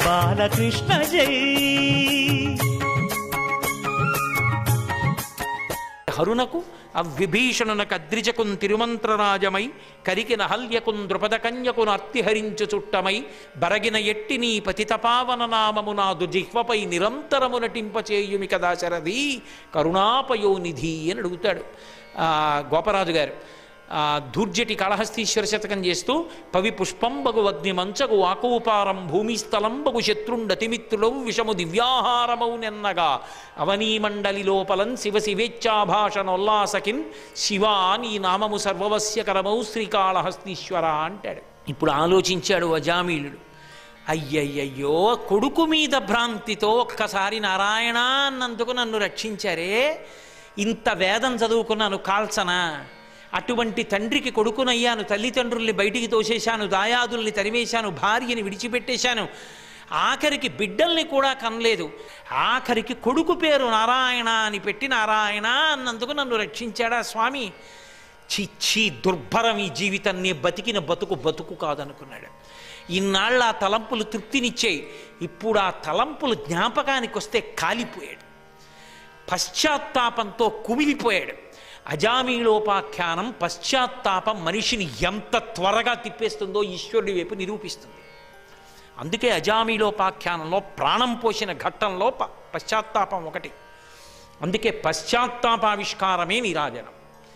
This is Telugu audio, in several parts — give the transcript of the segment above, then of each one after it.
బాలకృష్ణ జై హరునకు అవ్విభీషణునకు అద్రిజకున్ తిరుమంత్రరాజమై కరికిన హల్యకున్ ద్రుపద కన్యకును అర్తిహరించు చుట్టమై బరగిన ఎట్టి నీ పతితపావన నామము నాదు జిహ్వపై నిరంతరము నటింపచేయుమి కదా శరది కరుణాపయోనిధి అని అడుగుతాడు ఆ, గోపరాజు గారు ఆ, ధూర్జటి కాళహస్తీశ్వర శతకం చేస్తూ పవి పుష్పంబగు అగ్ని మంచగు ఆకూపారం భూమిస్థలంబగు శత్రుండతిమిత్రుడవు విషము దివ్యాహారమౌ నెన్నగా అవనీమండలి లోపలం శివ శివేచ్ఛాభాషణోల్లాసకిన్ శివా నీ నామము సర్వవస్యకరమౌ శ్రీకాళహస్తీశ్వర అంటాడు ఇప్పుడు ఆలోచించాడు అజామీలుడు అయ్యయ్యయ్యో కొడుకు మీద భ్రాంతితో ఒక్కసారి నారాయణ అన్నందుకు నన్ను రక్షించారే ఇంత వేదం చదువుకున్నాను కాల్చనా అటువంటి తండ్రికి కొడుకునయ్యాను తల్లిదండ్రుల్ని బయటికి తోసేశాను దాయాదుల్ని తరివేశాను భార్యని విడిచిపెట్టేశాను ఆఖరికి బిడ్డల్ని కూడా కనలేదు ఆఖరికి కొడుకు పేరు నారాయణ అని పెట్టి నారాయణ అన్నందుకు నన్ను రక్షించాడా స్వామి చిచ్చి దుర్భరం ఈ జీవితాన్ని బతికిన బతుకు బతుకు కాదనుకున్నాడు ఇన్నాళ్ళ ఆ తలంపులు తృప్తినిచ్చాయి ఇప్పుడు ఆ తలంపులు జ్ఞాపకానికి వస్తే కాలిపోయాడు పశ్చాత్తాపంతో కుమిలిపోయాడు అజామీలోపాఖ్యానం పశ్చాత్తాపం మనిషిని ఎంత త్వరగా తిప్పేస్తుందో ఈశ్వరుడి వైపు నిరూపిస్తుంది అందుకే అజామీలోపాఖ్యానంలో ప్రాణం పోసిన ఘట్టంలో ప- పశ్చాత్తాపం ఒకటి అందుకే పశ్చాత్తాపావిష్కారమే నీరాజనం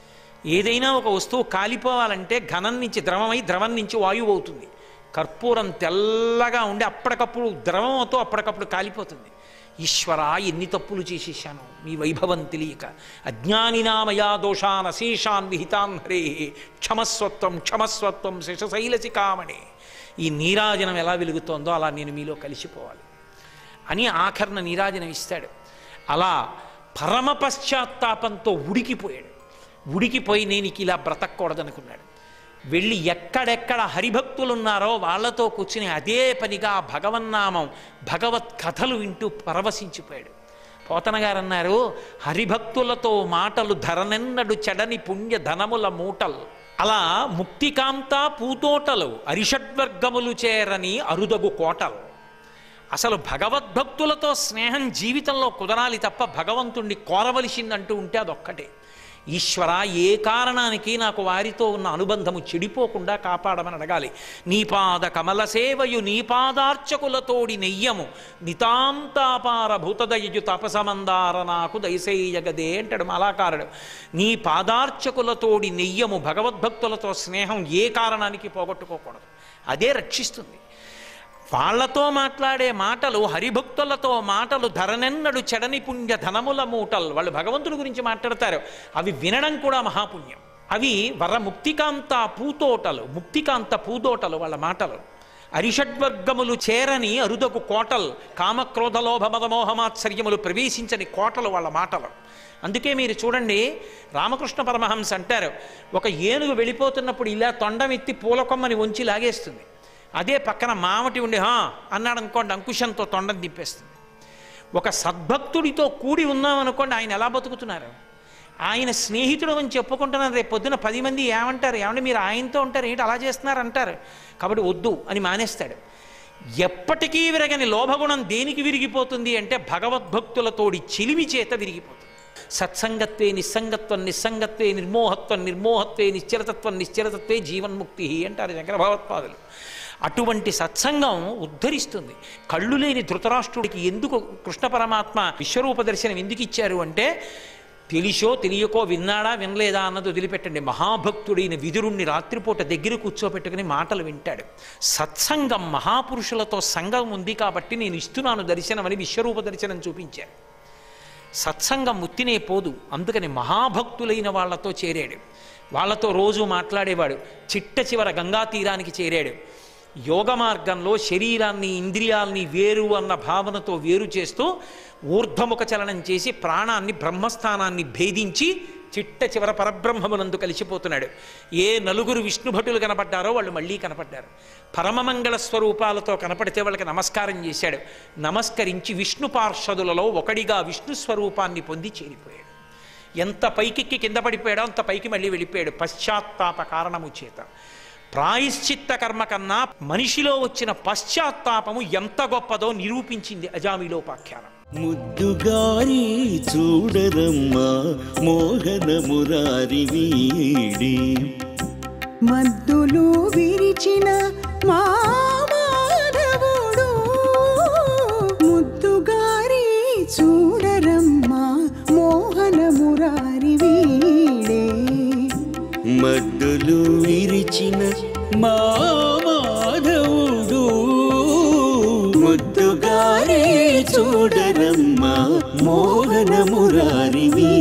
ఏదైనా ఒక వస్తువు కాలిపోవాలంటే ఘనం నుంచి ద్రవమై ద్రవం నుంచి వాయువు అవుతుంది కర్పూరం తెల్లగా ఉండి అప్పటికప్పుడు ద్రవంతో అప్పటికప్పుడు కాలిపోతుంది ఈశ్వర ఎన్ని తప్పులు చేసేసాను మీ వైభవం తెలియక అజ్ఞానినామయా దోషాన్ అశేషాన్ విహితాన్ హరే క్షమస్వత్వం క్షమస్వత్వం శశశైలసికామణి ఈ నీరాజనం ఎలా వెలుగుతోందో అలా నేను మీలో కలిసిపోవాలి అని ఆఖరణ నీరాజనం ఇస్తాడు అలా పరమ పశ్చాత్తాపంతో ఉడికిపోయాడు ఉడికిపోయి నేను ఇక ఇలా బ్రతకూడదనుకున్నాడు వెళ్ళి ఎక్కడెక్కడ హరిభక్తులు ఉన్నారో వాళ్ళతో కూర్చుని అదే పనిగా భగవన్నామం భగవత్ కథలు వింటూ పరవశించిపోయాడు పోతన గారు అన్నారు హరిభక్తులతో మాటలు ధరనెన్నడు చెడని పుణ్య ధనముల మూటలు అలా ముక్తికాంత పూతోటలు అరిషడ్వర్గములు చేరని అరుదగు కోటలు అసలు భగవద్భక్తులతో స్నేహం జీవితంలో కుదరాలి తప్ప భగవంతుణ్ణి కోరవలసిందంటూ ఉంటే అదొక్కటే ఈశ్వర ఏ కారణానికి నాకు వారితో ఉన్న అనుబంధము చెడిపోకుండా కాపాడమని అడగాలి నీ పాద కమల సేవయు నీ పాదార్చకులతోడి నెయ్యము నితాంతాపార భూతదయజు తపసమందార నాకు దయసేయగదే అంటాడు మలాకారుడు నీ పాదార్చకులతోడి నెయ్యము భగవద్భక్తులతో స్నేహం ఏ కారణానికి పోగొట్టుకోకూడదు అదే రక్షిస్తుంది వాళ్ళతో మాట్లాడే మాటలు హరిభక్తులతో మాటలు ధరనెన్నడు చెడని పుణ్య ధనముల మూటలు వాళ్ళు భగవంతుడి గురించి మాట్లాడతారు అవి వినడం కూడా మహాపుణ్యం అవి వర ముక్తికాంత పూతోటలు ముక్తికాంత పూతోటలు వాళ్ళ మాటలు అరిషడ్వర్గములు చేరని అరుదకు కోటలు కామక్రోధలోభ మదమోహమాత్సర్యములు ప్రవేశించని కోటలు వాళ్ళ మాటలు అందుకే మీరు చూడండి రామకృష్ణ పరమహంస అంటారు ఒక ఏనుగు వెళ్ళిపోతున్నప్పుడు ఇలా తొండమెత్తి పూలకొమ్మని వంచి లాగేస్తుంది అదే పక్కన మామటి ఉండి హా అన్నాడు అనుకోండి అంకుశంతో తొండం దింపేస్తుంది ఒక సద్భక్తుడితో కూడి ఉన్నామనుకోండి ఆయన ఎలా బతుకుతున్నారు ఆయన స్నేహితుడు అని చెప్పుకుంటున్నారు రేపు పొద్దున పది మంది ఏమంటారు ఏమంటే మీరు ఆయనతో ఉంటారు ఏంటి అలా చేస్తున్నారు అంటారు కాబట్టి వద్దు అని మానేస్తాడు ఎప్పటికీ విరగని లోభగుణం దేనికి విరిగిపోతుంది అంటే భగవద్భక్తులతోడి చిలిమి చేత విరిగిపోతుంది సత్సంగత్వే నిస్సంగత్వం నిస్సంగత్వే నిర్మోహత్వం నిర్మోహత్వే నిశ్చలతత్వం నిశ్చలతత్వే జీవన్ముక్తి అంటారు శంకర భగవత్పాదులు అటువంటి సత్సంగం ఉద్ధరిస్తుంది కళ్ళు లేని ధృతరాష్ట్రుడికి ఎందుకు కృష్ణ పరమాత్మ విశ్వరూప దర్శనం ఎందుకు ఇచ్చారు అంటే తెలిసో తెలియకో విన్నాడా వినలేదా అన్నది వదిలిపెట్టండి మహాభక్తుడైన విదురుణ్ణి రాత్రిపూట దగ్గర కూర్చోపెట్టుకుని మాటలు వింటాడు సత్సంగం మహాపురుషులతో సంఘం ఉంది కాబట్టి నేను ఇస్తున్నాను దర్శనం అని విశ్వరూప దర్శనం చూపించారు సత్సంగం ముత్తినే పోదు అందుకని మహాభక్తులైన వాళ్ళతో చేరాడు వాళ్ళతో రోజు మాట్లాడేవాడు చిట్ట చివర గంగా తీరానికి చేరాడు యోగ మార్గంలో శరీరాన్ని ఇంద్రియాల్ని వేరు అన్న భావనతో వేరు చేస్తూ ఊర్ధ్వముఖ చలనం చేసి ప్రాణాన్ని బ్రహ్మస్థానాన్ని భేదించి చిట్ట చివర పరబ్రహ్మమునందు కలిసిపోతున్నాడు ఏ నలుగురు విష్ణుభటులు కనపడ్డారో వాళ్ళు మళ్ళీ కనపడ్డారు పరమమంగళ స్వరూపాలతో కనపడితే వాళ్ళకి నమస్కారం చేశాడు నమస్కరించి విష్ణు పార్షదులలో ఒకడిగా విష్ణు స్వరూపాన్ని పొంది చేరిపోయాడు ఎంత పైకెక్కి కింద పడిపోయాడో అంత పైకి మళ్ళీ వెళ్ళిపోయాడు పశ్చాత్తాప కారణము చేత ప్రాయశ్చిత్త కర్మ కన్నా మనిషిలో వచ్చిన పశ్చాత్తాపము ఎంత గొప్పదో నిరూపించింది అజామిలోపాఖ్యానం ముద్దుగారి చూడరమ్మా మోహన మురారి వీడి మద్దులు విరిచిన మా మాధవుడు ముద్దుగారి చూడరమ్మా మోహన మురారి వీడే మద్దులు విరిచిన మా మాధవుడు ముద్దుగారి చూడరమ్మా మోహన మురారి వీడి